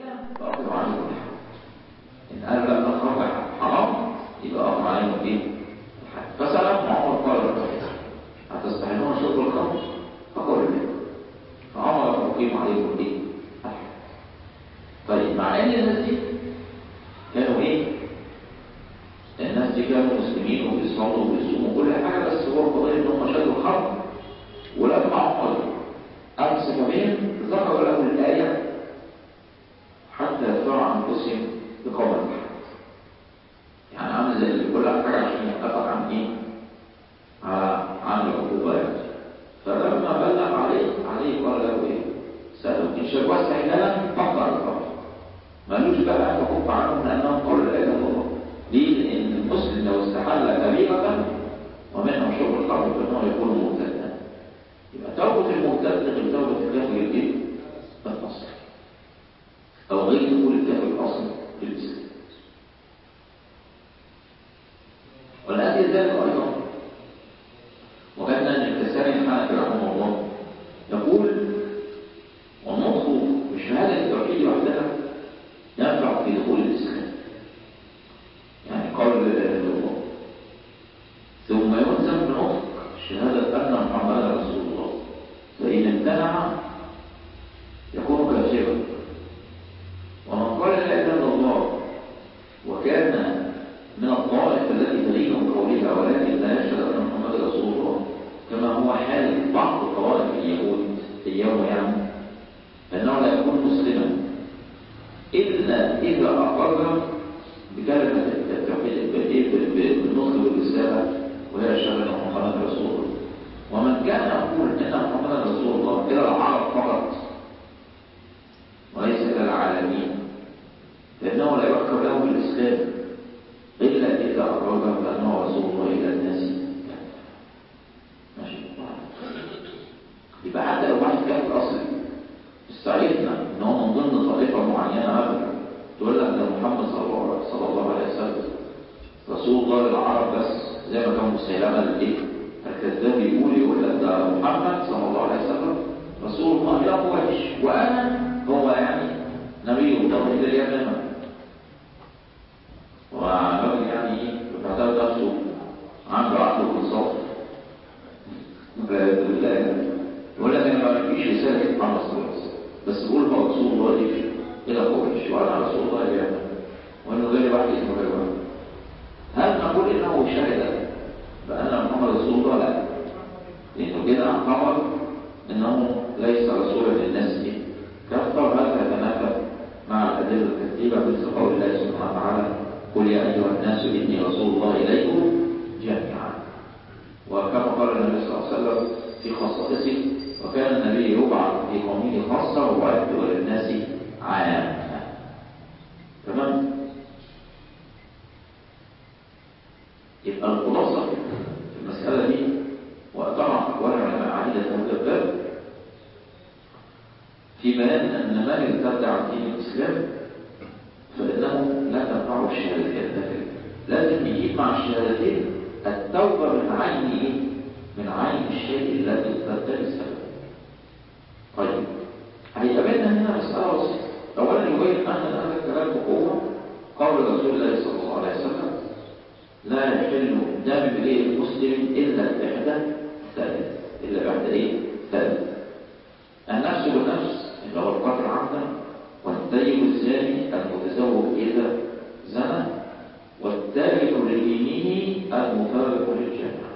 فأقف عليه الحد إن قال لا الخمر حرام يبقى أقف عليه إيه؟ الحد فسألت عمر قال له أتستحلون شرب الخمر؟ فقال لا فأمر أقيم عليكم إيه؟ الحد طيب مع ان الناس دي كانوا ايه الناس دي كانوا مسلمين وبيصلوا وبيصوموا وكل حاجه بس هو القضيه ان هم شالوا الحرب ولما عمر امسك بهم ذكر له الايه حتى يدفعوا عن انفسهم بقول الحد يعني عامل زي اللي كل حاجه عشان يتفق عن ايه على عن العقوبات فلما بلغ عليه عليه قال له ايه سألوا إن شربوا استحلالا فقط الخمر مالوش بقى أن تكف عنهم لأنهم قالوا لا إله إلا الله ليه؟ لأن المسلم لو استحل كبيرة ومنهم شرب الخمر فإنه يكون مرتدا يبقى توبة المرتد غير توبة الكافر الإيه؟ الأصل أو غير دخول الكافر الأصل في الإسلام ولأجل ذلك أيضا وجدنا أن الكساني الحنفي رحمه الله يقول والنطق بشهادة التوحيد وحدها ينفع في دخول الإسلام يعني قول لا إله إلا الله ثم يلزم بنطق شهادة أن محمدا رسول الله فإن امتنع يكون كافرا ومن قال لا إله إلا الله وكان من الطائف التي تلين قولها ولكن لا يشهد أن محمدا رسول الله كما هو حال بعض طوائف اليهود اليوم يعني فإنه لا يكون مسلما إلا إذا أقر بكلمة التوحيد بالنطق والرسالة وهي أشهد أن محمدا رسول الله ومن كان يقول أن محمدا رسول الله إلى العرب فقط وليس إلى العالمين فإنه لا يحكم له بالإسلام إلا إذا أقر بأنه رسول الله إلى الناس ماشي يبقى حتى لو واحد كان أصلي استعيدنا ان هو من ضمن طائفه معينه ابدا تقول لك ده محمد صلى الله صلى الله عليه وسلم رسول الله للعرب بس زي ما كان مسيلمه الايه الكذاب يقول يقول لك ده محمد صلى الله عليه وسلم رسول الله لا وحش وانا هو يعني نبي توحيد اليمامه وراجل يعني ايه بيعتبر نفسه عنده عقل وانصاف بالله يقول لك انا ما عنديش رساله محمد صلى الله عليه وسلم بس بقول هو رسول الله ليه الى قريش وانا رسول الله الى وانه غير واحد اسمه غير واحد هل نقول انه شهد بان محمد رسول الله لا لانه كده اعتبر انه ليس رسولا للناس دي كفر هذا يتنافى مع الادله الكثيره مثل قول الله سبحانه وتعالى قل يا ايها الناس اني رسول الله اليكم جميعا وكما قال النبي صلى الله عليه وسلم في خصائصه وكان النبي يبعث في قومه خاصة وبعث إلى الناس عامة تمام يبقى الخلاصة في المسألة دي وطبعا أقوال العلماء عديدة هذا الباب في بيان أن من ارتد عن دين الإسلام فإنه لا تنفعه الشهادتين لازم يجيب مع الشهادتين التوبة من عين إيه؟ من عين الشيء الذي ارتد السبب طيب هيقابلنا هنا مسألة بسيطة أولا يبين أن هذا الكلام بقوة قول رسول الله صلى الله عليه وسلم لا يحل دم امرئ مسلم إلا بإحدى ثلاث إلا بإحدى إيه؟ ثلاث النفس بالنفس اللي هو القتل عمدا والثيب الزاني المتزوج إذا زنى والتارك لدينه المفارق للجامعة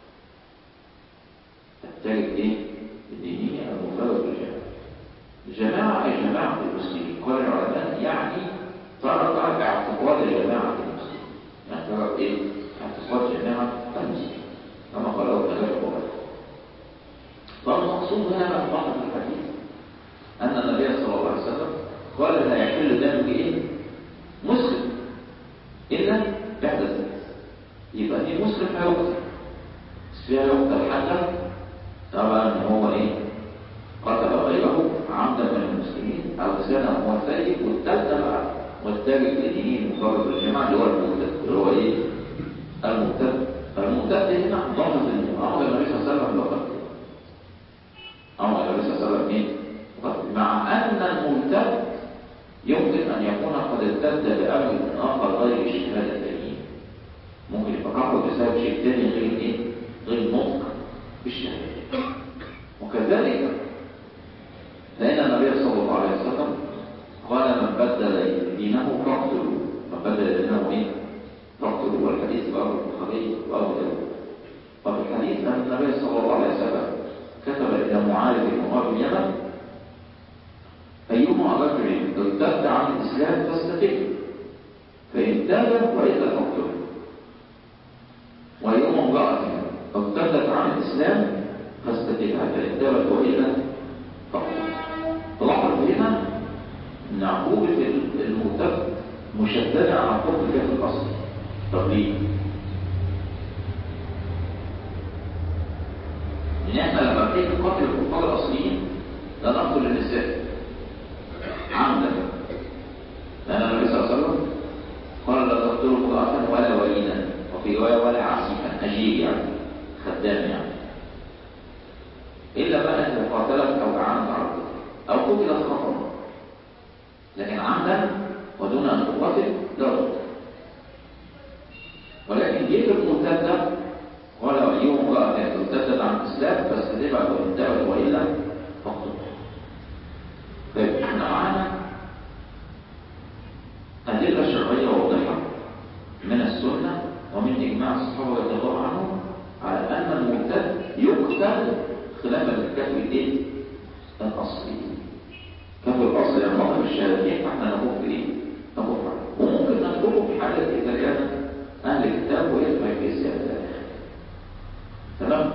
التارك إيه؟ لدينه المفارق للجامعة الجماعة أي جماعة المسلمين قال العلماء يعني ترك اعتقاد جماعة المسلمين يعني ترك إيه؟ اعتقاد جماعة المسلمين كما قاله النبي القرآن فالمقصود هنا من بعض الحديث أن النبي صلى الله عليه وسلم قال لا يحل دم إيه؟ مسلم إلا بعد ذلك يبقى دي مسلم فيها يقتل بس فيها يقتل حتى طبعا هو إيه؟ قتل غيره عمدا من المسلمين أو زنى هو الثالث والثالثة بقى والثالث لدينه مفرد الجماعة اللي هو المرتد اللي هو إيه؟ المرتد فالمرتد هنا ضمن أمر النبي صلى الله عليه وسلم لقد أمر النبي صلى الله عليه وسلم إيه؟ مع أن المرتد يوم أن يكون قد ارتد بأمر آخر غير الشهادتين ممكن يبقى كفر بسبب شيء تاني غير إيه؟ غير نطق بالشهادة وكذلك فإن النبي صلى الله عليه وسلم قال من بدل دينه فاقتلوا من بدل دينه إيه؟ فاقتلوا والحديث بأبو البخاري وأبو داود وفي الحديث أن النبي صلى الله عليه وسلم كتب إلى معاذ بن أبي اليمن أيما رجل ارتد عن الإسلام فاستقم فإن تاب وإلا فاقتله وأيما امرأة ارتدت عن الإسلام فاستقمها فإن تابت وإلا فاقتله تلاحظ هنا أن عقوبة المرتد مشددة عن عقوبة في الأصل طب ليه؟ ان احنا لما بنيجي نقاتل الكفار الاصليين لا نقتل النساء عمدا لان النبي صلى الله عليه وسلم قال لا تقتلوا امراه ولا وليدا وفي روايه ولا عسيفا اجير يعني خدام يعني الا بقى ان قاتلت او اعانت على او قتلت خطا لكن عمدا ودون ان تقاتل لا تقتل ولكن جيت المرتده ولا وليهم امرأة ارتدت عن الإسلام بس تبقى وإن تابت وإلا فقط طيب احنا معانا أدلة شرعية واضحة من السنة ومن إجماع الصحابة رضي الله عنهم على أن المرتد يقتل خلاف الكتب الإيه؟ الأصلي كتب الأصل يعني نطق الشهادتين فاحنا نقوم بإيه؟ نقوم وممكن نطلبه في حالة إذا كان أهل الكتاب ويدفع في الزيادة تمام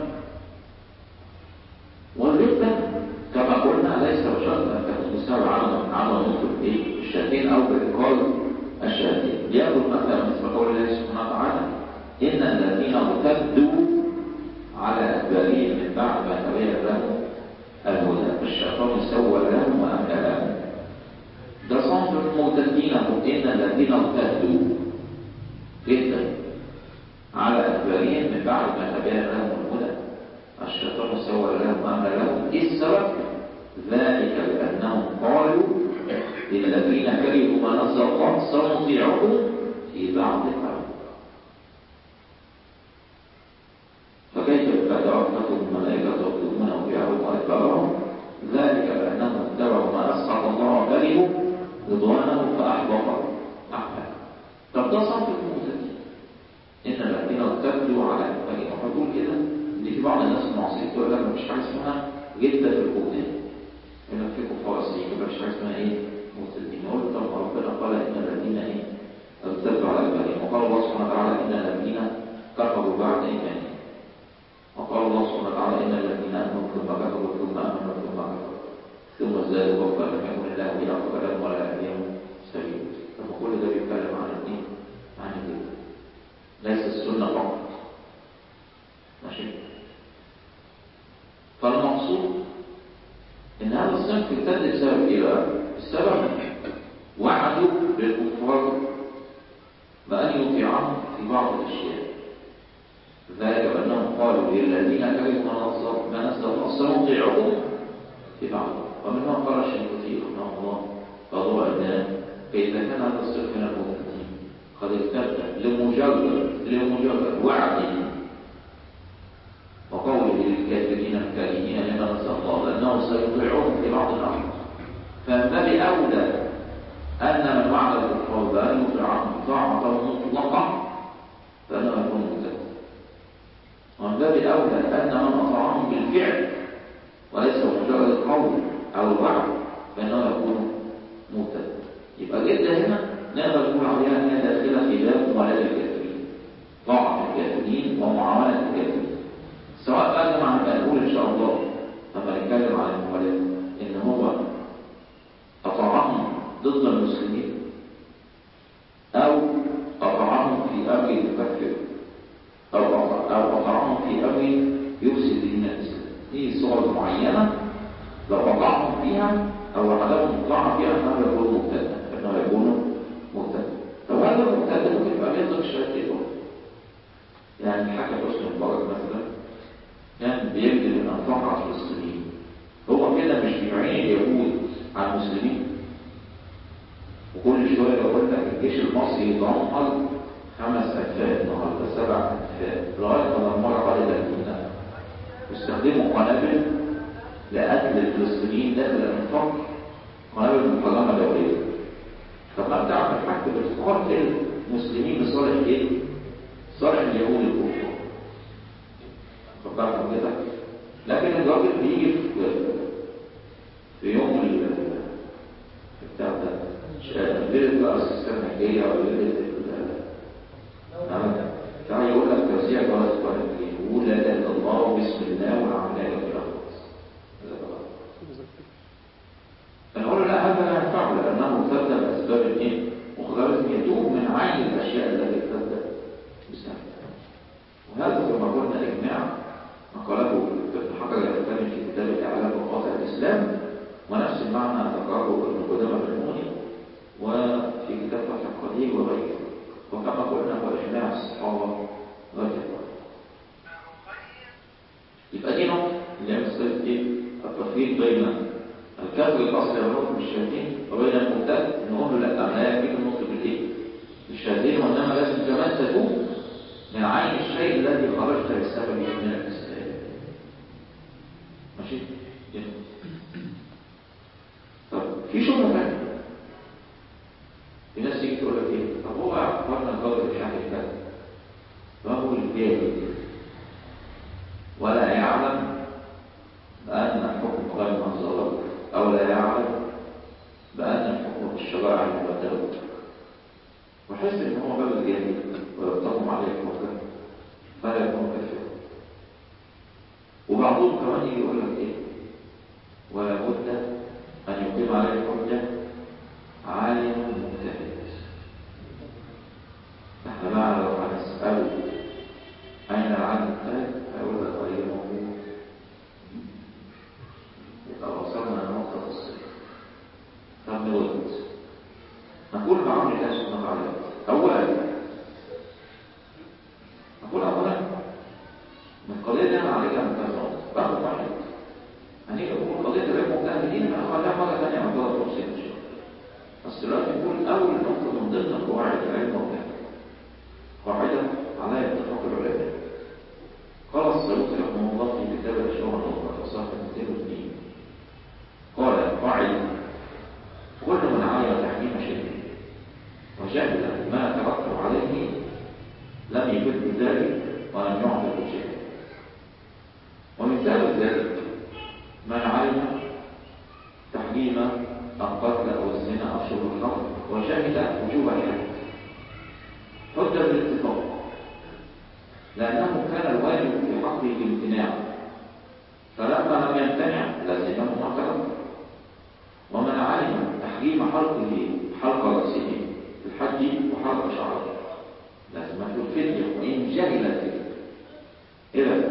والردة كما قلنا ليس بشرط أن تكون تساوي عمل عمل نطق إيه؟ الشهادتين أو بإقرار الشهادتين ليأخذ مثلا مثل قول الله سبحانه وتعالى إن الذين ارتدوا على أدبارهم من بعد ما تبين لهم الهدى الشيطان سول لهم وأملى لهم ده صنف المرتدين إن الذين ارتدوا جدا على أدبارهم من بعد ما تبين لهم الهدى الشيطان سول لهم وأملى لهم إيه السبب؟ ذلك بأنهم قالوا للذين كرهوا ما نزل الله سنطيعكم في بعض الأمر فكيف إذا توفتكم الملائكة يطلبون أولياءهم وأدبارهم ذلك بأنهم اتبعوا ما أسخط الله وكرهوا رضوانه فأحبط أعمالهم طب ده صنف المعتدين إن الذين ارتدوا على أدبارهم فبقول كده إن في بعض الناس المعاصرين تقول لك مفيش حاجة اسمها جدة في القرآن يقول لك في كفار أصليين مفيش حاجة اسمها إيه؟ مرتدين يقول طب ربنا قال إن الذين إيه؟ ارتدوا على أدبارهم وقال الله سبحانه وتعالى إن الذين كفروا بعد إيمانهم وقال الله سبحانه وتعالى إن الذين آمنوا ثم كفروا ثم آمنوا ثم كفروا ثم ازدادوا كفرا لم يكن الله ليغفر لهم ولا يهديهم سبيلا لما كل ده بيتكلم عن الاثنين عن الدين ليس السنة فقط ماشي فالمقصود ان هذا الصنف ابتدى بسبب ايه بقى؟ السبب وعدوا للكفار بأن يطيعهم في بعض الأشياء ذلك بأنهم قالوا للذين كرهوا ما نزل الله سنطيعكم في بعض ومنهم قال الشيخ رحمه الله فضوء النام فإذا كان هذا الصرف من المبتدئين قد ارتد لمجرد لمجرد وعد وقوله للكافرين الكارهين لما نزل الله لأنه سيطيعهم في بعض الأمر فما بأولى أن من وعد الكفار بأن يطيعهم طاعة مطلقة فإنه يكون مبتدئ ومن باب الأولى أن من أطاعهم بالفعل وليس مجرد القول أو الوعد فإنه يكون مبتدئ يبقى جدا هنا نقدر نقول عليها أنها داخلة في باب موالاة الكافرين طاعة الكافرين ومعاملة الكافرين سواء بقى مع نقول إن شاء الله لما نتكلم عن الموالاة إن هو أطاعهم ضد المسلمين أو أطاعهم في أمر يكفر أو أو أطاعهم في أمر يفسد دين الإسلام دي صور معينة لو أطاعهم فيها أو عدم الطاعة فيها فهو يكون مبتدأ فإنه يكون مبتدأ لو هذا مبتدأ ممكن يبقى بيطلق الشهادتين يعني حكى حسن مبارك مثلا كان بيجد الأنفاق على المسلمين هو كده مش بيعين اليهود على المسلمين وكل شوية يقول لك الجيش المصري يدمر خمس أنفاق النهارده سبع أنفاق لغاية ما دمروا على المدينة واستخدموا قنابل لقتل الفلسطينيين داخل الانفاق قنابل محرمة دولية طب ما بتعمل حاجة بتقاتل المسلمين لصالح ايه؟ صالح اليهود الكفار خد بالك من كده لكن الراجل بيجي في في يوم ال بتاع ده ليلة رأس السنة الجاية أو ليلة تعالى يقول لك توزيع جواز قرآن يقول لا إله إلا الله وبسم الله والعملية كده خلاص فنقول له لا هذا لا ينفع لأنه ارتد بأسباب إيه؟ وخلاص يتوب من عين الأشياء التي ارتد بسببها وهذا كما قلنا إجماع نقله ابن حجر الأسلامي في كتاب إعلام مقاطع الإسلام ونفس المعنى ذكره ابن قدامة الموني وفي كتاب فتح القدير وغيره وكما قلنا هو إجماع الصحابة رضي الله يبقى دي نقطة اللي هي مسألة إيه؟ التفريق بين الكافر الأصلي والنطق بالشهادين وبين المرتد نقول له لا أنا لا يكفيك النطق بالإيه؟ بالشهادين وإنما لازم كمان تتوب من عين الشيء الذي خرجت بسببه من الإسلام ماشي؟ طب في شبهة ثانية في ناس تيجي تقول لك ايه طب هو اخبرنا القدر مش عارف كذا فهو الجاهل ولا يعلم بأن الحكم غير منظر أو لا يعلم بأن الحكم بالشرائع المبتلى وحس إن هو باب الجاهل ويرتضم عليه الحكم فلا يكون كافرا وبعضهم كمان يجي يقول لك ايه ولا بد أن يقيم عليه الحجة عالم مجتهد احنا بقى لو هنسأله أين العالم المجتهد هيقول لك غير موجود يبقى وصلنا لنقطة الصفر طب نرد نقول بعمر الله سبحانه وتعالى أولا نقول أولا من قضية دي أنا عليك أن تنظر بعد واحد هنيجي نقول قضية غير مجتهدين هنخليها مرة ثانية عن ضرر تفصيل إن شاء الله بس دلوقتي نقول أول نقطة من ضمن قواعد العلم والفهم قاعدة على اتفاق العلماء قال السيوطي رحمه الله في كتاب الأشهر الأخرى صفحة 202 قال قاعدة كل من عاين تحكيم شيء وجهل ما ترتب عليه لم يجد بذلك ولم يعطي شيئا ومثال ذلك من علم تحريم القتل او الزنا او شرب الخمر وشهد وجوب الحد حجه بالاتفاق لانه كان الواجب في حقه الامتناع فلما لم يمتنع لزمه ما ترك ومن علم تحريم حلقه حلق راسه في الحج وحلق شعره لازمته الفديه وان جهل الفديه اذا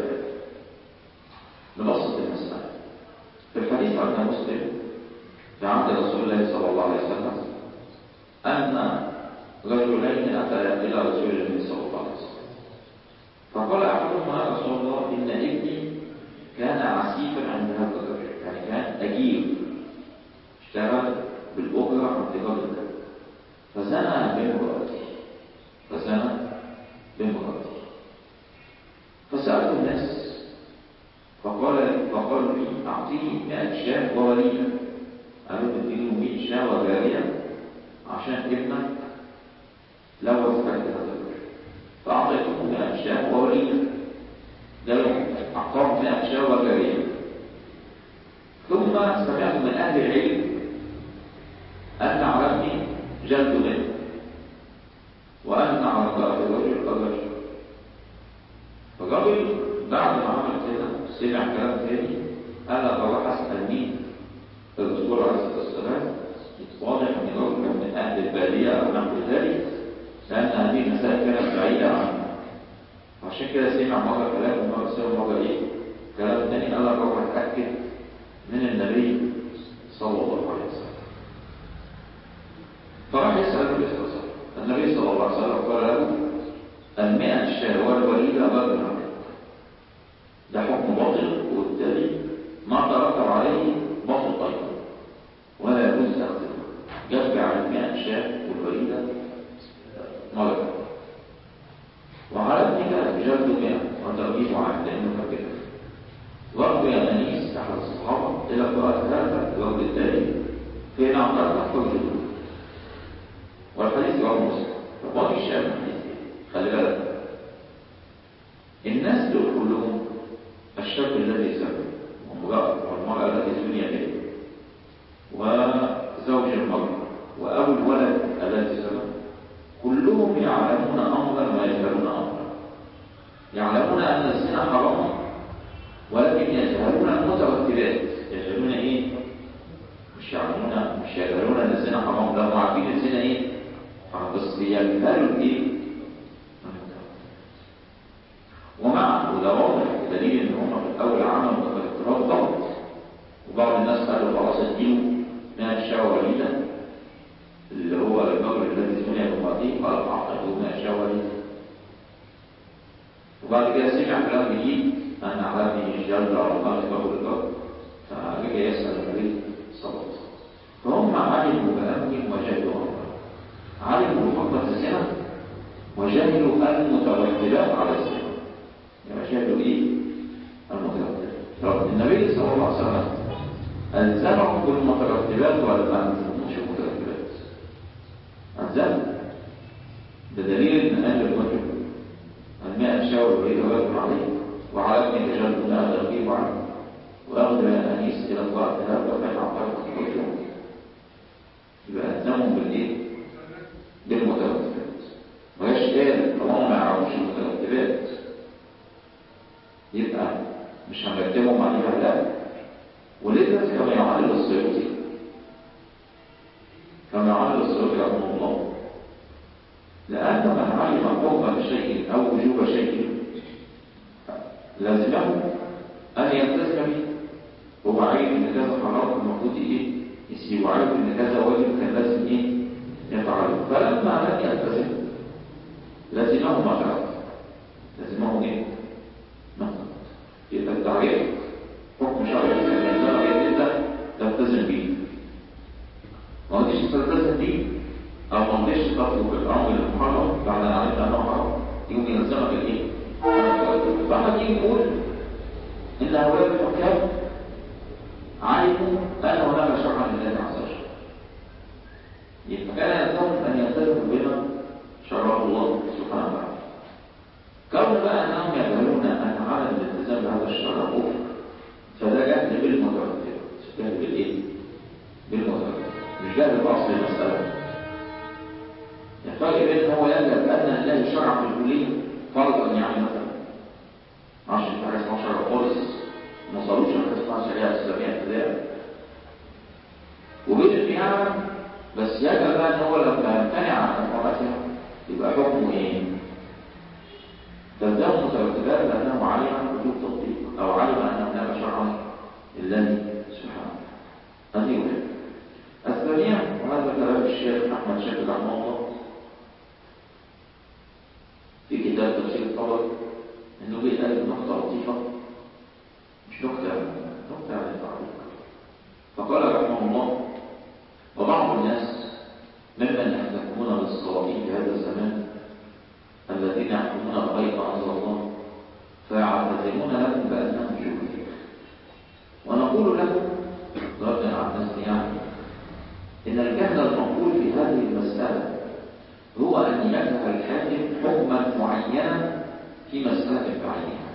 بنص المسألة في الحديث عن مسلم في عهد رسول الله صلى الله عليه وسلم أن رجلين أتيا إلى رسول الله صلى الله عليه وسلم فقال أحدهما يا رسول الله إن ابني كان عسيفا عند هذا الرجل يعني كان أجير اشتغل بالأجرة عند رجل فزنى بامرأته فزنى بامرأته فسألت الناس فقال فقال لي أعطيه 100 شاة ووليدة قالوا تديله 100 شاة وجارية عشان ابنك لو فعلت هذا الرجل فأعطيته 100 شاة ووليدة قالوا أعطاهم 100 شاة وجارية ثم سمعت من أهل العلم أن على ابني جلد منه وأن على امرأة الرجل الرجل فالرجل بعد ما عمل كده سمع كلام تاني انا بروح اسال مين الرسول عليه الصلاه والسلام واضح ان الرجل من اهل الباديه او نحو ذلك لان هذه المسائل كانت بعيده عنه عشان كده سمع مره كلام ومره سمع مره ايه كلام تاني انا بروح اتاكد من النبي صلى الله عليه وسلم فراح يسال النبي صلى الله عليه وسلم النبي صلى الله عليه وسلم قال له المئة الشاة والوليدة بدر ده حكم باطل وبالتالي ما ترتب عليه باطل ايضا ولا يجوز تقديمه جاب على 100 شاة الوجه الثاني فهنا عن طريق وجه الأولى والحديث رواه مسلم طب ما فيش شيء خلي بالك الناس دول كلهم الشاب الذي سبب والمرأة التي زني به وزوج المرأة وأبو الولد الذي سبب كلهم يعلمون أمرا ويجهلون أمرا يعلمون أن الزنا حرام ولكن يجهلون المتوترات يجهلون إيه؟ مش يعلمون مش يجهلون أن الزنا حرام لا هم عارفين الزنا إيه؟ حرام بس يجهلوا الإيه؟ ومع وده واضح دليل ان هم في الاول عملوا متفكرات ضبط وبعض الناس قالوا خلاص اديله من الشاوى وليدا اللي هو الرجل الذي سمع بمرأته قال اعطيته من الشاوى وليدا وبعد كده سمع كلام جديد ان علامه الجلد على الله باب الرجل فرجع يسال النبي صلى الله عليه وسلم فهم علموا بامرهم وجهلوا امرهم علموا حكمه الزنا وجهلوا المترتبات على الزنا يشهدوا ايه المترتبات النبي صلى الله عليه وسلم الزمهم بالمترتبات ولا ما الزموش المترتبات الزم بدليل ان اهل الوجه الماء شاور بيده ويقدر عليه وعلى ابن رجال ما تغيب عنه واخذ انيس الى الله لا وفين عطاك وجهه يبقى الزمهم بالايه بالمترتبات ويشتغل طالما ما يعرفوش المترتبات يبقى مش هنرتبهم عليها لا ولذا كما يعلل السيوطي كما يعلل السيوطي رحمه الله لأن من علم حكم شيء أو وجوب شيء لازمه أن يلتزم به هو عارف إن كذا حرام المفروض إيه يسيب وعارف إن كذا واجب كان لازم إيه يفعله فلما لم يلتزم لازمه ما فعل لازمه إيه يبقى التعريف حكم شرعي الإنسان يجب تلتزم به ما قدرش تلتزم به أو ما قدرش تطلب الأمر المحرم بعد أن عرفت أنه حرام يقوم يلزمك الإيه؟ فاحنا تيجي نقول إن هؤلاء الحكام علموا أن هناك شرعا لله عز وجل يبقى كان يلزمهم أن يلتزموا بما شرعه الله سبحانه وتعالى كون بقى أنهم يجهلون أن عدم الالتزام بهذا الشرع كفر فده جهل بالمترتب جهل بالايه؟ بالمترتب مش جهل باصل المسألة الفرق بين هو يجهل بأن الله شرع في الكلية فرضا يعني مثلا معرفش في حاجة اسمها شرع خالص ما صاروش حاجة اسمها شريعة إسلامية ابتداء وبين فيها بس يجهل بقى ان هو لما يمتنع عن إقامتها يبقى حكمه ايه؟ تلزم مترتبات لأنه علم وجوب تطبيق أو علم أن هناك شرعا لله سبحانه هذه وجهة الثانية وهذا كلام الشيخ أحمد شاكر رحمه الله في كتاب تفسير الطبر إنه بيقال نقطة لطيفة مش نكتة نكتة عن التعليق فقال رحمه الله وبعض الناس ممن يحتكمون بالصوابين في هذا الزمان الذين يحكمون بغير ما انزل الله فيعتذرون لكم بانهم جهل ونقول لكم ردا عن نفسي يعني ان الجهل المقبول في هذه المساله هو ان يجهل الحاكم حكما معينا في مساله بعينها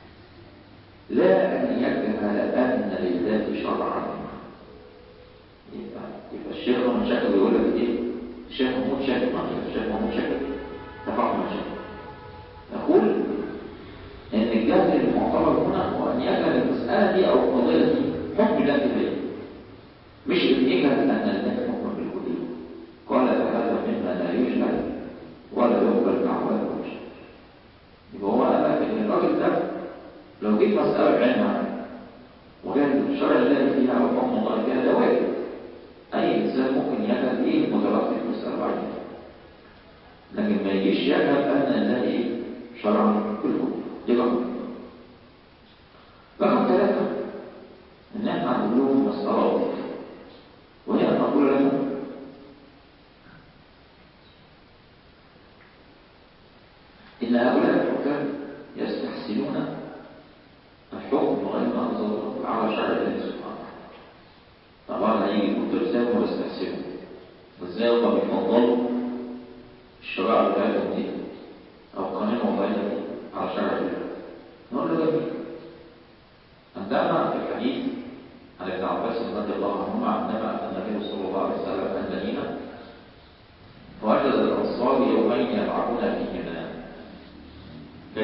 لا ان يجهل ان لله شرعا يبقى يبقى الشيخ محمود شاكر بيقول لك ايه؟ الشيخ محمود شاكر ما الشيخ محمود شاكر تفاهم مشاكل نقول ان الجهل المعتبر هنا هو ان يجهل المساله دي او القضيه دي حكم الله فيه مش ان يجهل ان الله حكم بالكليه قال هذا مما لا يجهل ولا يقبل دعواه وجه يبقى هو قال لك ان الراجل ده لو جيت مساله بعينها وكان الشرع الذي فيها او حكم الله فيها ده واجب اي انسان ممكن يجهل ايه مترتب مساله بعينها لكن ما يجيش يجهل أن الله إيه؟ شرع كله دي رقم رقم ثلاثة إن إحنا هنقول لهم مسألة لطيفة وهي أن نقول لهم إن هؤلاء الحكام يستحسنون الحكم غير ما أنزل الله على شرع الله سبحانه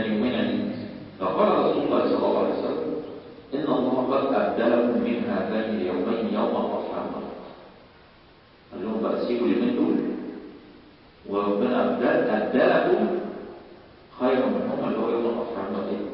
كان يومين عيد فقال رسول الله صلى الله عليه وسلم إن الله قد أبدلكم من هذين اليومين يوم الأضحى قال لهم بقى سيبوا اليومين دول وربنا أبدل أبدلكم خيرا منهم اللي هو يوم الأضحى والإيه؟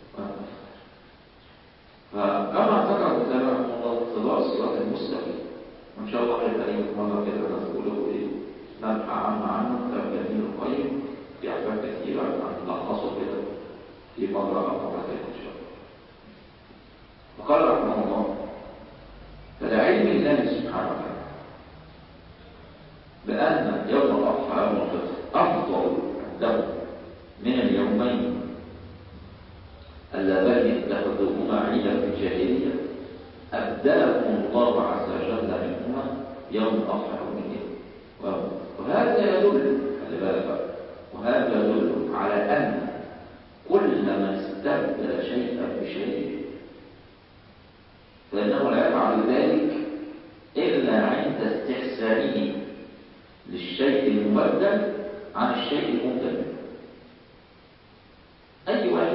فكما ذكر الكتاب رحمه الله اتباع الصراط المستقيم وإن شاء الله هيبقى لي مرة كده نقوله إيه نلحق عامة عنه كتاب جميل وقيم في أحكام كثيرة هنلخصه كده في مرة أو مرتين إن شاء الله وقال رحمه الله فلعلم الله سبحانه وتعالى بأن يوم الأضحى يوم الفطر أفضل عنده من اليومين اللذين اتخذوهما عيدا في الجاهلية أبدلكم الله عز وجل منهما يوم الأضحى يوم وهذا يدل خلي بالك بقى وهذا يدل على أن كل من استبدل شيئا بشيء فإنه لا يفعل ذلك إلا عند استحسانه للشيء المبدل عن الشيء المبدل أي واحد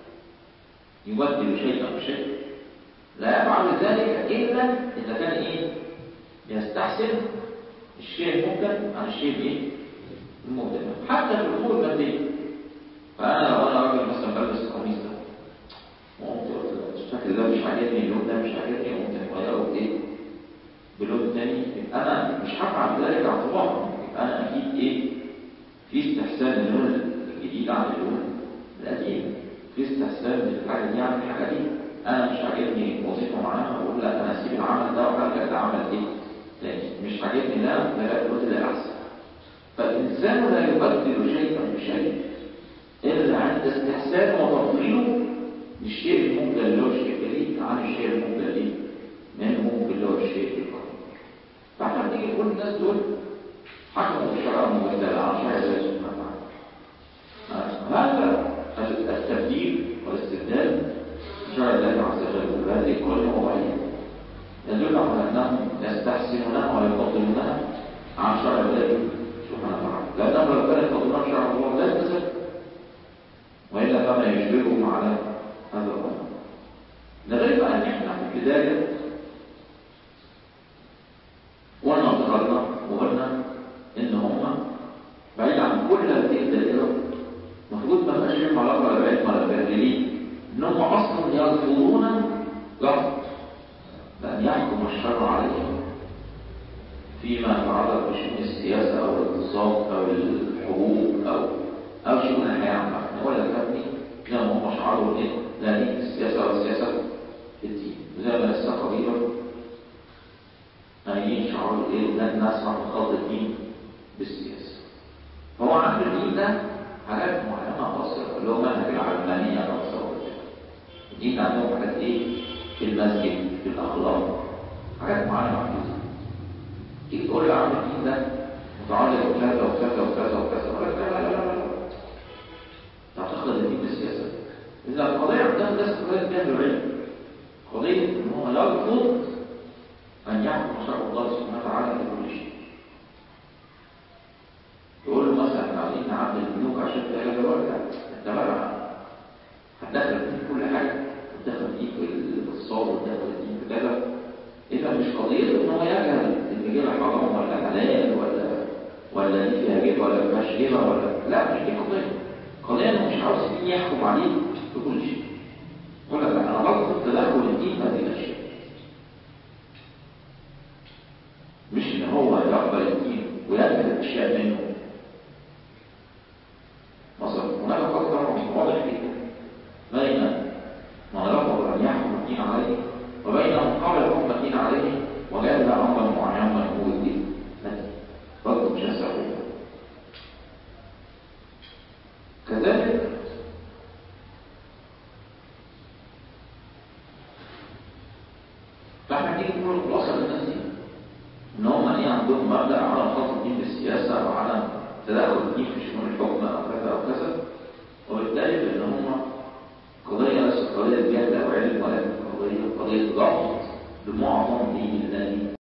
يبدل شيئا بشيء لا يفعل ذلك إلا إذا كان إيه يستحسن الشيء المبدل عن الشيء الإيه المبدل حتى في الأمور المادية فأنا لو أنا راجل مثلا بلبس القميص ده وقمت قلت الشكل ده مش عاجبني اللون ده مش عاجبني وقمت مغيره بإيه بلون تاني أنا مش هفعل ذلك اعتبارا أنا أكيد إيه في استحسان اللون الجديد عن اللون القديم في استحسان للحاجة دي عن الحاجة دي أنا مش عاجبني وظيفة معينة وأقول لا أنا أسيب العمل ده وأرجع لعمل إيه تاني مش عاجبني ده لا الوقت ده أحسن فالإنسان لا يبدل شيئا بشيء إلا عند استحسان وتفضيله للشيء المبدل اللي هو الشيء الجديد عن الشيء المبدل منه اللي هو الشيء القديم فاحنا بنيجي نقول الناس دول حكموا الشرع مبدل عن شرع الله سبحانه وتعالى هذا التبديل والاستبدال شرع الله عز وجل بهذه كل مواعيد يدل على انهم يستحسنونها ويفضلونها عن شرع الله سبحانه وتعالى لانهم لو كانوا يفضلون شرع الله لا يستسلم والا فما يشبههم على هذا الامر ده غير بقى ان احنا في البدايه قلنا وذكرنا وقلنا ان هم بعيد عن كل هذه الدائره المفروض ما يبقاش لهم علاقه لا بعلم ولا بعلم ان هم اصلا يرفضون لفظ بان يحكم الشرع عليهم فيما يتعلق بشؤون السياسه او الاقتصاد او الحقوق او او شؤون الحياه عامه ولا تبني لا هم شعارهم ايه لا دين السياسه ولا السياسه في الدين زي ما لسه قريبا قايلين شعار ايه لن نسمح بخلط الدين بالسياسه هو عند الدين ده حاجات معينه خاصه اللي هو منهج العلمانيه خاصه الدين عندهم حاجات ايه في المسجد في الاخلاق حاجات معينه محدوده تيجي تقول لي عم الدين ده متعلق بكذا وكذا وكذا وكذا ولا لا لا لا لا تعتقد الدين بالسياسه اذا القضيه عندهم ناس قضيه جهل العلم قضيه ان هو يرفض ان يحكم شرع الله سبحانه وتعالى في كل شيء تقول له مثلا احنا عايزين نعدل البنوك عشان تلاقي دلوقتي انت بقى هتدخل في كل حاجه هتدخل فيه في الاقتصاد وتدخل فيه في كذا اذا مش قضيه ان هو يجهل ان كده حرام ولا حلال ولا ولا دي فيها جبه ولا ما فيهاش جبه ولا لا مش دي قضيه قضيه انه مش عاوز الدين يحكم عليه في كل شيء يقول لك انا برفض تدخل الدين في هذه الاشياء مش ان هو يقبل الدين ويقبل الاشياء منه مثلا هناك فرق واضح جدا بين من رفض ان يحكم الدين عليه وبين من قبل حكم الدين عليه وجاز امرا معينا هو الدين فرق مش هسه كذلك فاحنا نيجي نقول خلاصه للناس دي ان هم ايه عندهم مبدا على خط الدين بالسياسه وعلى تدخل الدين في شؤون الحكم او كذا او كذا وبالتالي فان هم قضيه ليست قضيه جهل او علم ولكن قضيه قضيه ضغط لمعظم دين الله